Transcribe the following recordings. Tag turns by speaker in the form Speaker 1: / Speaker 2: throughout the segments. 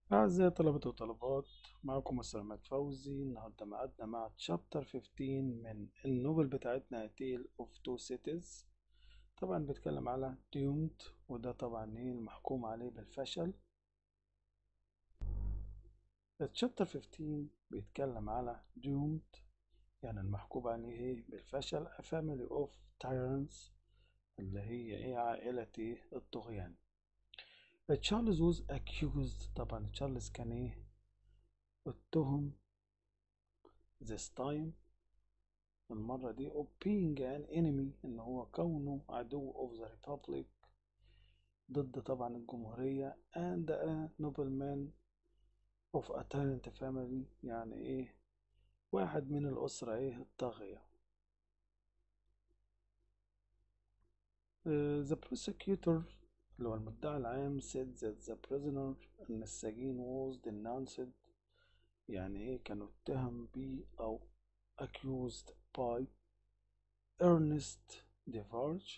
Speaker 1: أعزائي طلبة وطالبات معكم مستر عماد فوزي النهاردة معادنا مع تشابتر 15 من النوبل بتاعتنا Tale of Two Cities طبعا بيتكلم على doomed وده طبعا ايه المحكوم عليه بالفشل التشابتر 15 بيتكلم على doomed يعني المحكوم عليه ايه بالفشل a family of tyrants اللي هي ايه عائلة ايه الطغيان تشارلز was accused طبعا تشارلز كان ايه اتهم this time المرة دي of being an enemy ان هو كونه عدو of the republic ضد طبعا الجمهورية and a nobleman of a tyrant family يعني ايه واحد من الأسرة ايه الطاغية uh, the prosecutor اللي هو المدعي العام said that the prisoner ان السجين was denounced يعني ايه كانوا اتهم بيه او accused by Ernest Devarge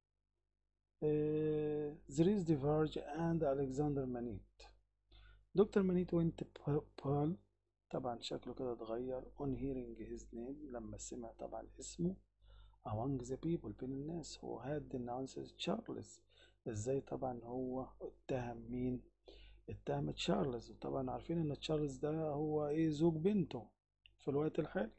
Speaker 1: uh, there is Devarge and Alexander Manit دكتور مانيت went Paul طبعا شكله كده اتغير on hearing his name لما سمع طبعا اسمه among the people بين الناس هو had denounced Charles ازاي طبعا هو اتهم مين اتهم تشارلز وطبعا عارفين ان تشارلز ده هو ايه زوج بنته في الوقت الحالي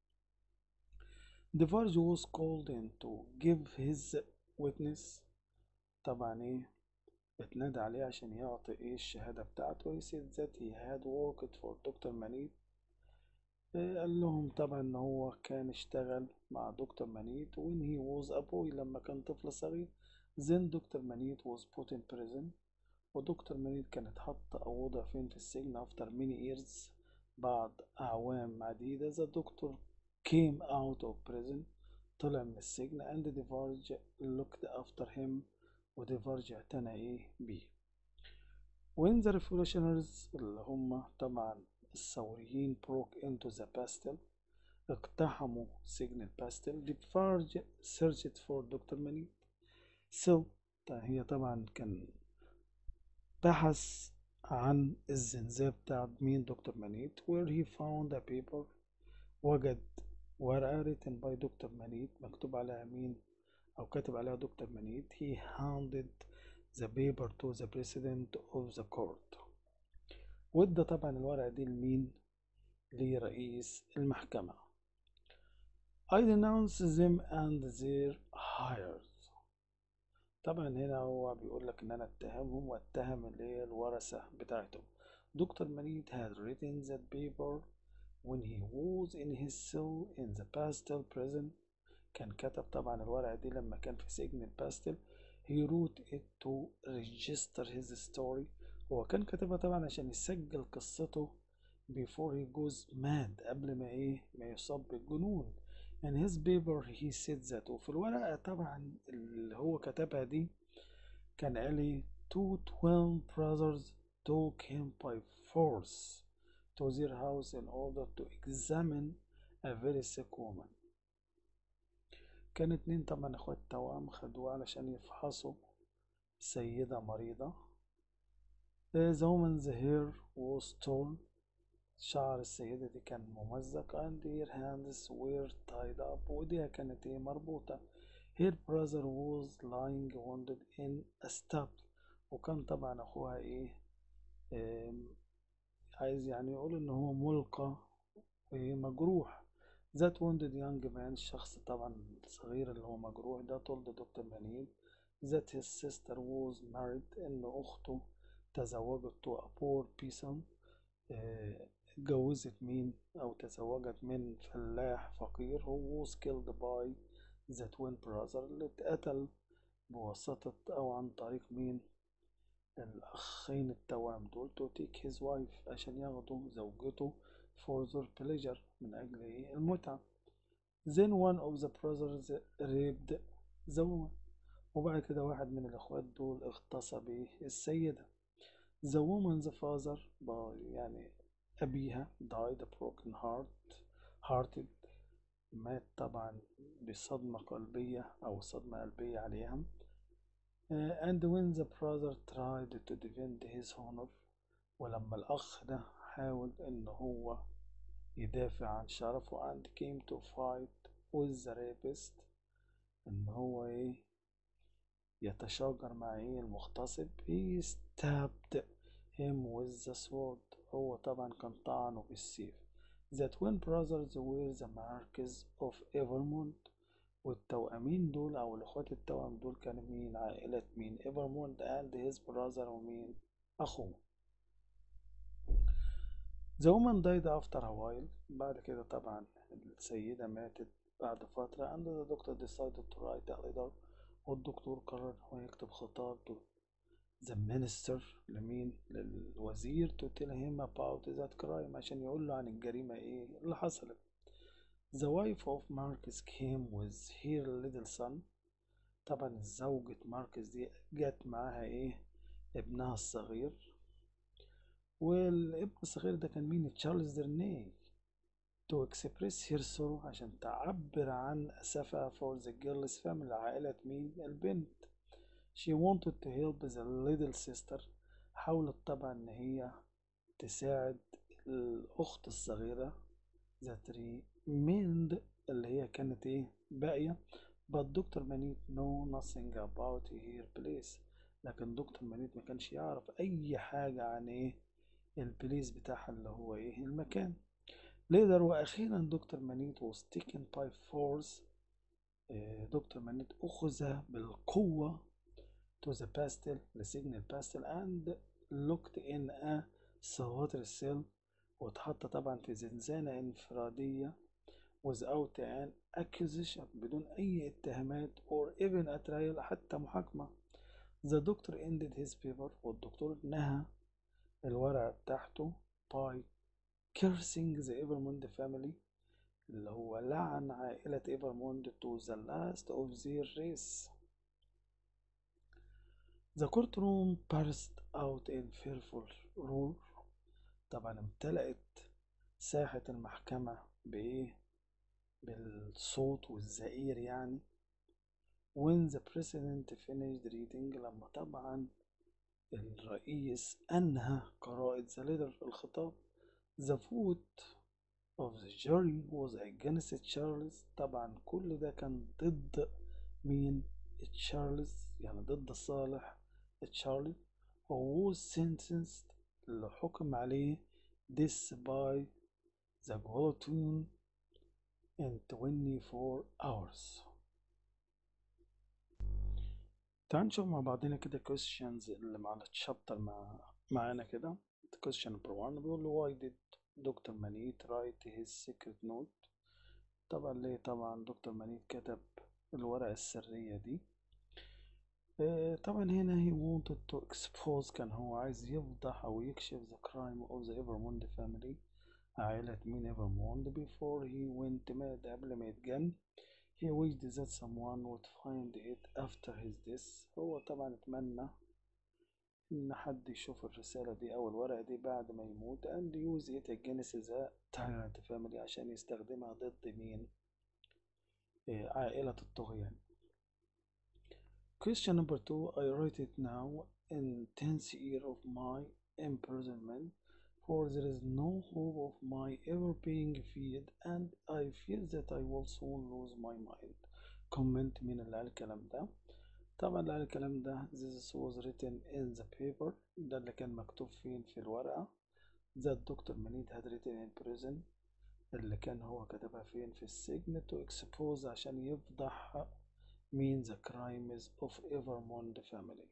Speaker 1: ديفارج was called in to give his witness طبعا ايه اتنادى عليه عشان يعطي ايه الشهادة بتاعته he said that he had worked for دكتور منيت إيه قال لهم طبعا ان هو كان اشتغل مع دكتور منيت when he was a boy لما كان طفل صغير then دكتور منيت was put in prison ودكتور منيت كان اتحط أو وضع فين في السجن after many years بعد أعوام عديدة the doctor came out of prison طلع من السجن and Devarge looked after him وديفارج اعتنى ايه بيه when the revolutionaries اللي هم طبعا الثوريين broke into the Bastille اقتحموا سجن الباستل ديفارج searched for دكتور منيت so هي طبعا كان بحث عن الزنزانة بتاع مين دكتور منيت where he found a paper وجد ورقة written by دكتور منيت مكتوب عليها مين أو كاتب عليها دكتور منيت he handed the paper to the president of the court وادى طبعا الورقة دي لمين لرئيس المحكمة I denounce them and their hires طبعا هنا هو بيقول لك ان انا اتهمهم واتهم اللي هي الورثة بتاعتهم دكتور منيت had written that paper when he was in his cell in the Bastille prison كان كتب طبعا الورقة دي لما كان في سجن الباستل he wrote it to register his story هو كان كتبها طبعا عشان يسجل قصته before he goes mad قبل ما ايه ما يصاب بالجنون in his paper he said that وفي الورقة طبعا اللي هو كتبها دي كان قال two twin brothers took him by force to their house in order to examine a very sick woman كان اتنين طبعا اخوات توأم خدوه علشان يفحصوا سيدة مريضة the woman's hair was torn شعر السيدة دي كان ممزق and her hands were tied up وديها كانت ايه مربوطة her brother was lying wounded in a stable وكان طبعا اخوها ايه, إيه عايز يعني يقول ان هو ملقى إيه مجروح that wounded young man الشخص طبعا الصغير اللي هو مجروح ده told دكتور منيل that his sister was married ان اخته تزوجت to a poor peasant إيه اتجوزت مين أو تزوجت من فلاح فقير هو was killed by the twin brother اللي اتقتل بواسطة أو عن طريق مين الأخين التوام دول to take his wife عشان ياخدوا زوجته for their pleasure من أجل إيه المتعة then one of the brothers raped the woman وبعد كده واحد من الأخوات دول اغتصب السيدة the woman's father يعني أبيها died a broken heart hearted مات طبعا بصدمة قلبية أو صدمة قلبية عليها uh, and when the brother tried to defend his honor ولما الأخ ده حاول إن هو يدافع عن شرفه and came to fight with the rapist إن هو إيه يتشاجر مع إيه المغتصب he stabbed him with the sword هو طبعا كان طعنه بالسيف The twin brothers were the marks of Evermont والتوأمين دول أو الإخوات التوأم دول كانوا مين عائلة مين Evermont and his brother ومين أخوه The woman died after a while بعد كده طبعا السيدة ماتت بعد فترة and the doctor decided to write a letter والدكتور قرر إن هو يكتب خطاب to the minister لمين للوزير to tell him about that crime عشان يقول له عن الجريمة ايه اللي حصلت the wife of Marcus came with her little son طبعا زوجة ماركس دي جت معاها ايه ابنها الصغير والابن الصغير ده كان مين تشارلز درني to express her sorrow عشان تعبر عن أسفها for the girl's family عائلة مين البنت she wanted to help the little sister حاولت طبعا ان هي تساعد الاخت الصغيرة that remained اللي هي كانت ايه باقية but دكتور منيت know nothing about her place لكن دكتور منيت ما كانش يعرف اي حاجة عن ايه البليس بتاعها اللي هو ايه المكان later واخيرا دكتور منيت was taken by force دكتور منيت اخذ بالقوة to the pastel لسجن الباستل and looked in a solitary cell واتحط طبعا في زنزانة انفرادية without an accusation بدون أي اتهامات or even a trial حتى محاكمة the doctor ended his paper والدكتور نهى الورقة بتاعته by cursing the Evermond family اللي هو لعن عائلة إيفرموند to the last of their race The courtroom burst out in fearful roar طبعا امتلأت ساحة المحكمة بإيه؟ بالصوت والزئير يعني when the president finished reading لما طبعا الرئيس أنهى قراءة the letter الخطاب the vote of the jury was against Charles طبعا كل ده كان ضد مين تشارلز يعني ضد صالح تشارلز who was sentenced اللي حكم عليه this by the guillotine in 24 hours تعال نشوف مع بعضنا كده questions اللي مع الشابتر مع معانا كده question number one بيقول له why did دكتور منيت write his secret note طبعا ليه طبعا دكتور منيت كتب الورقة السرية دي طبعا هنا he wanted to expose كان هو عايز يفضح أو يكشف the crime of the Evermond family عائلة مين Evermond before he went مات قبل ما يتجن he wished that someone would find it after his death هو طبعا اتمنى إن حد يشوف الرسالة دي أو الورقة دي بعد ما يموت and use it against the tyrant family عشان يستخدمها ضد مين عائلة الطغيان Question number two, I write it now in tenth year of my imprisonment, for there is no hope of my ever being freed, and I fear that I will soon lose my mind. Comment مين اللي قال الكلام ده؟ طبعا اللي قال الكلام ده This was written in the paper ده اللي كان مكتوب فين في الورقة that دكتور منيد had written in prison اللي كان هو كتبها فين في السجن to expose عشان يفضح مين the crimes of Evermond family.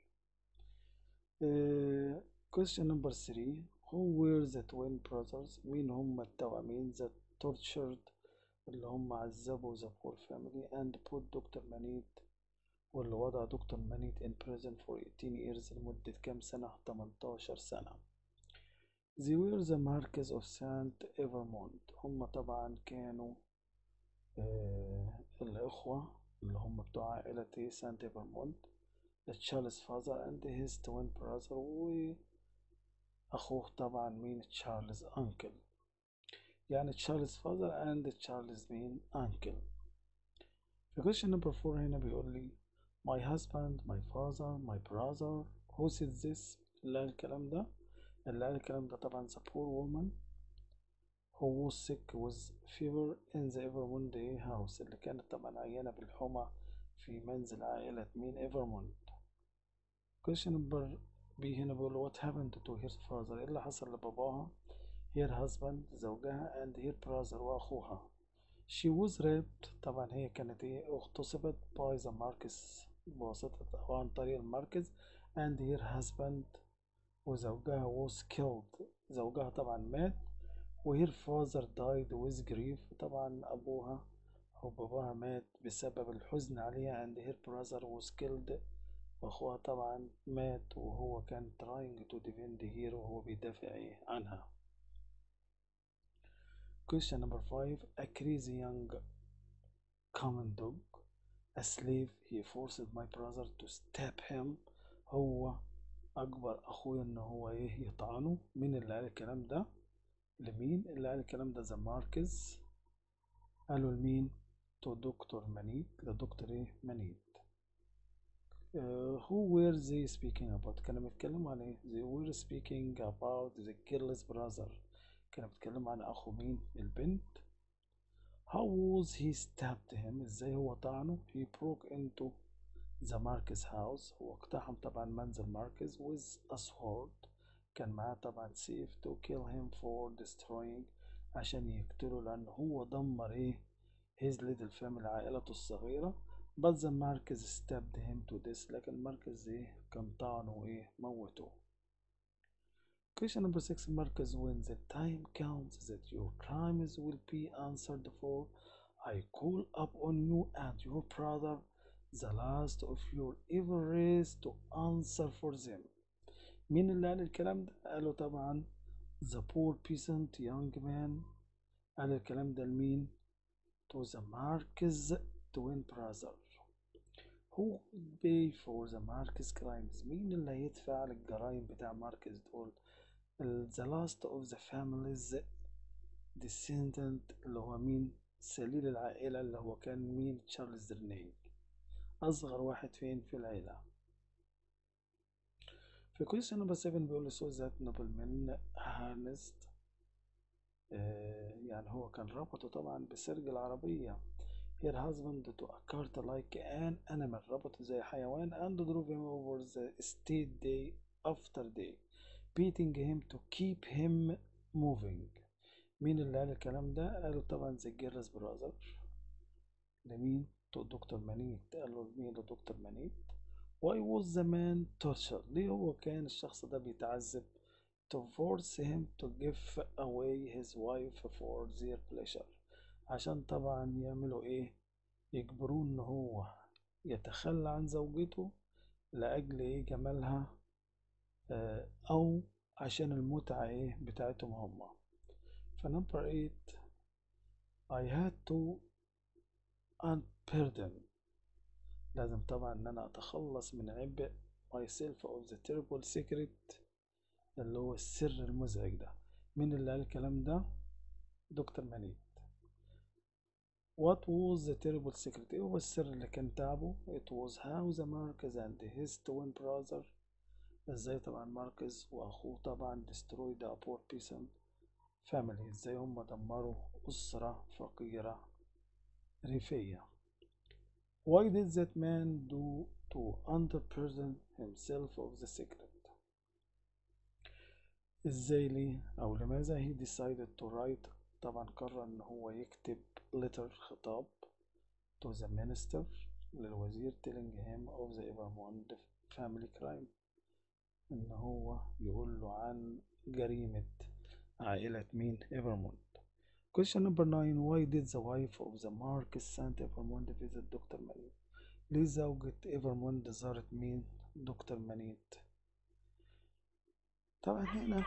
Speaker 1: Uh, question number three Who were the twin brothers? مين هم التوأمين that tortured اللي هم عذبوا the poor family and put دكتور منيد واللي وضع دكتور منيد in prison for 18 years لمدة كام سنة؟ 18 سنة. They were the marks of Saint Evermond هم طبعا كانوا آه الإخوة اللي هم بتوع عائلة سانت إيفرمونت تشارلز فازر اند هيز توين براذر وأخوه طبعا مين تشارلز أنكل يعني تشارلز فازر اند تشارلز مين أنكل في question number four هنا بيقول لي my husband my father my brother who said this لا الكلام ده اللي قال الكلام ده طبعا the poor woman who was sick with fever in the Evermond house اللي كانت طبعا عيانة بالحمى في منزل عائلة مين ايفرموند question number B هنا بيقول what happened to her father ايه اللي حصل لباباها her husband زوجها and her brother واخوها she was raped طبعا هي كانت ايه اغتصبت by the Marcus بواسطة او عن طريق الماركز and her husband وزوجها was killed زوجها طبعا مات و her father died with grief طبعا ابوها أو باباها مات بسبب الحزن عليها and her brother was killed وأخوها طبعا مات وهو كان trying to defend her وهو بيدافع إيه عنها question number five a crazy young common dog a slave he forced my brother to stab him هو أكبر أخويا إن هو إيه يطعنه مين اللي قال الكلام ده لمين اللي قال الكلام ده ذا ماركز قالوا لمين تو دكتور منيت لدكتور ايه منيت uh, who were they speaking about كانوا بيتكلموا عن ايه they were speaking about the girl's brother كانوا بيتكلموا عن اخو مين البنت how was he stabbed him ازاي هو طعنه he broke into the Marcus house هو اقتحم طبعا منزل ماركز with a sword كان معاه طبعا سيف to kill him for destroying عشان يقتله لأن هو دمر ايه his little family عائلته الصغيرة but the Marcus stabbed him to death لكن ماركز ايه كان طعنه وايه موته question number six Marcus when the time comes that your crimes will be answered for I call upon you and your brother the last of your evil race to answer for them مين اللي قال الكلام ده؟ قالوا طبعا the poor peasant young man قال الكلام ده لمين؟ to the Marcus twin brother who would pay for the Marcus crimes مين اللي هيدفع للجرائم بتاع ماركس دول the last of the families descendant اللي هو مين سليل العائلة اللي هو كان مين تشارلز درنيج أصغر واحد فين في العيلة في question number 7 بيقول so that nobleman harnessed آه يعني هو كان ربطه طبعا بسرج العربية her husband to a cart like an animal ربطه زي حيوان and drove him over the estate day after day beating him to keep him moving مين اللي قال الكلام ده قالوا طبعا the girl's brother لمين تو دكتور منيت قالوا لمين لدكتور منيت why was the man tortured ليه هو كان الشخص ده بيتعذب to force him to give away his wife for their pleasure عشان طبعا يعملوا ايه يجبروه ان هو يتخلى عن زوجته لأجل ايه جمالها آه او عشان المتعة ايه بتاعتهم هما فنمبر 8 I had to unburden لازم طبعا ان انا اتخلص من عبء myself of the terrible secret اللي هو السر المزعج ده مين اللي قال الكلام ده دكتور منيت What was the terrible secret ايه هو السر اللي كان تعبه It was how the Marcus and his twin brother ازاي طبعا ماركز واخوه طبعا destroyed a poor peasant family ازاي هم دمروا أسرة فقيرة ريفية Why did that man do to underperson himself of the secret ازاي ليه او لماذا he decided to write طبعا قرر ان هو يكتب letter خطاب to the minister للوزير telling him of the Evermond family crime ان هو يقول له عن جريمة عائلة مين Evermond question number 9 why did the wife of the Marcus Saint Evermond visit دكتور منيت ليه زوجة Evermond زارت مين دكتور منيت طبعا هنا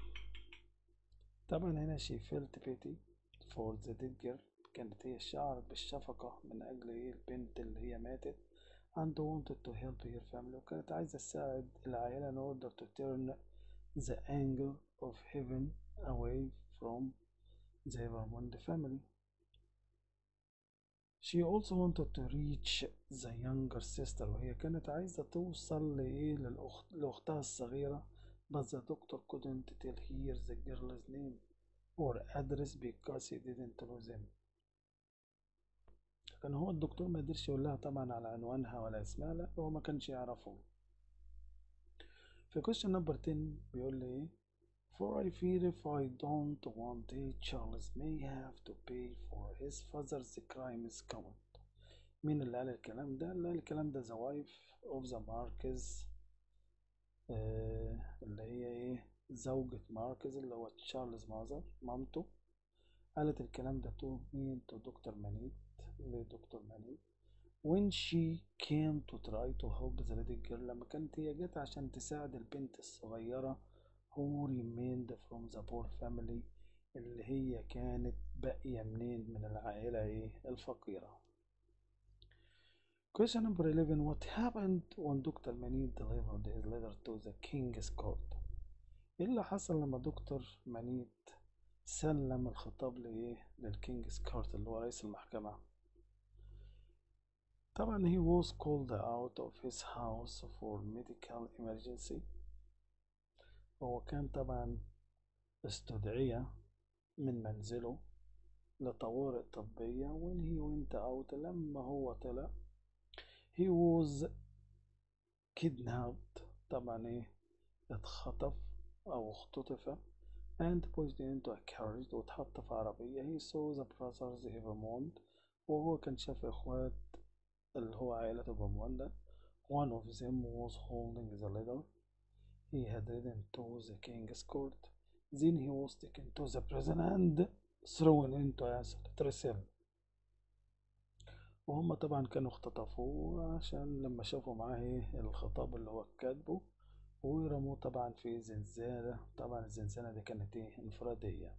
Speaker 1: طبعا هنا she felt pity for the dead girl كانت هي شعرت بالشفقة من أجل إيه البنت اللي هي ماتت and wanted to help her family وكانت عايزة تساعد العائلة in order to turn the anger of heaven away from the Evermond family. She also wanted to reach the younger sister وهي كانت عايزة توصل لإيه للأخت لأختها الصغيرة but the doctor couldn't tell here the girl's name or address because he didn't know them كان هو الدكتور ما قدرش يقول لها طبعا على عنوانها ولا اسمها لا هو ما كانش يعرفهم في question number 10 بيقول لي ايه For I fear if I don't want it, Charles may have to pay for his father's crimes count. مين اللي قال الكلام ده؟ اللي قال الكلام ده the wife of the Marquis آه اللي هي ايه زوجة ماركز اللي هو تشارلز مازر مامته قالت الكلام ده تو مين تو دكتور مانيت لدكتور مانيت when she came to try to help the little girl لما كانت هي جت عشان تساعد البنت الصغيرة who remained from the poor family اللي هي كانت باقية منين من العائلة ايه الفقيرة Question number 11 What happened when Dr. Manid delivered his letter to the king's court? ايه اللي حصل لما دكتور مانيت سلم الخطاب لايه للكينجز كورت اللي هو رئيس المحكمة طبعا he was called out of his house for medical emergency هو كان طبعا استدعي من منزله لطوارئ طبية when he went out لما هو طلع he was kidnapped طبعا ايه اتخطف او اختطف and pushed into a carriage واتحط في عربية he saw the brothers Evermond وهو كان شاف اخوات اللي هو عائلة Evermond one of them was holding the letter he had ridden to the king's court then he was taken to the prison and thrown into a cell وهم طبعا كانوا اختطفوه عشان لما شافوا معاه ايه الخطاب اللي هو كاتبه ورموه طبعا في زنزانة طبعا الزنزانة دي كانت ايه انفرادية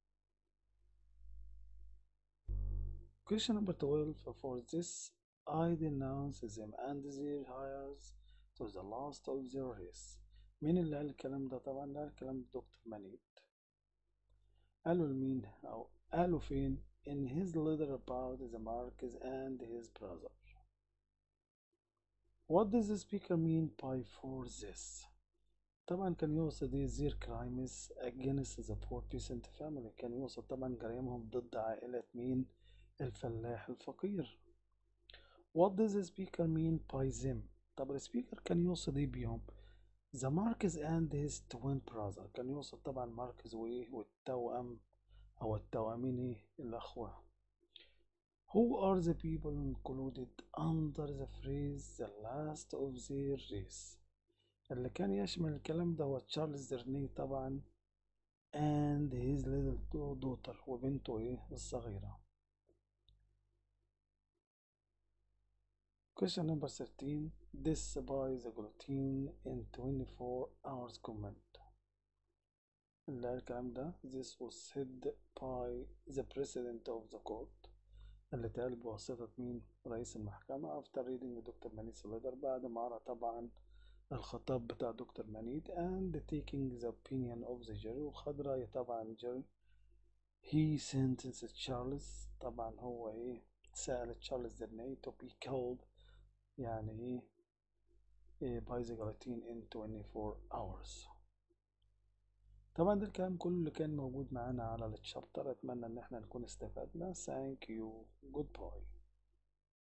Speaker 1: Question number 12 For this I denounce them and their hires to the last of their race مين اللي قال الكلام ده طبعا ده الكلام ده دكتور مانيت قالوا لمين او قالوا فين in his letter about the Marquis and his brother What does the speaker mean by for this طبعا كان يقصد ايه their crimes against the poor peasant family كان يقصد طبعا جرائمهم ضد عائلة مين الفلاح الفقير What does the speaker mean by them طب السبيكر كان يقصد ايه بيهم The Marquis and his twin brother كان يقصد طبعا ماركز وايه والتوأم أو التوأمين ايه الأخوة Who are the people included under the phrase the last of their race اللي كان يشمل الكلام ده هو تشارلز درني طبعا and his little daughter وبنته ايه الصغيرة Question number 13 This by the guillotine in 24 hours comment اللي قال الكلام ده This was said by the president of the court اللي اتقال بواسطة مين رئيس المحكمة after reading دكتور مانيت سليدر بعد ما قرأ طبعا الخطاب بتاع دكتور مانيت and taking the opinion of the jury وخد رأي طبعا الجري he sentenced Charles طبعا هو ايه سأل تشارلز درني to be killed يعني ايه, إيه by the guillotine in 24 hours طبعا ده الكلام كله اللي كان موجود معانا على الشابتر اتمنى ان احنا نكون استفدنا thank you goodbye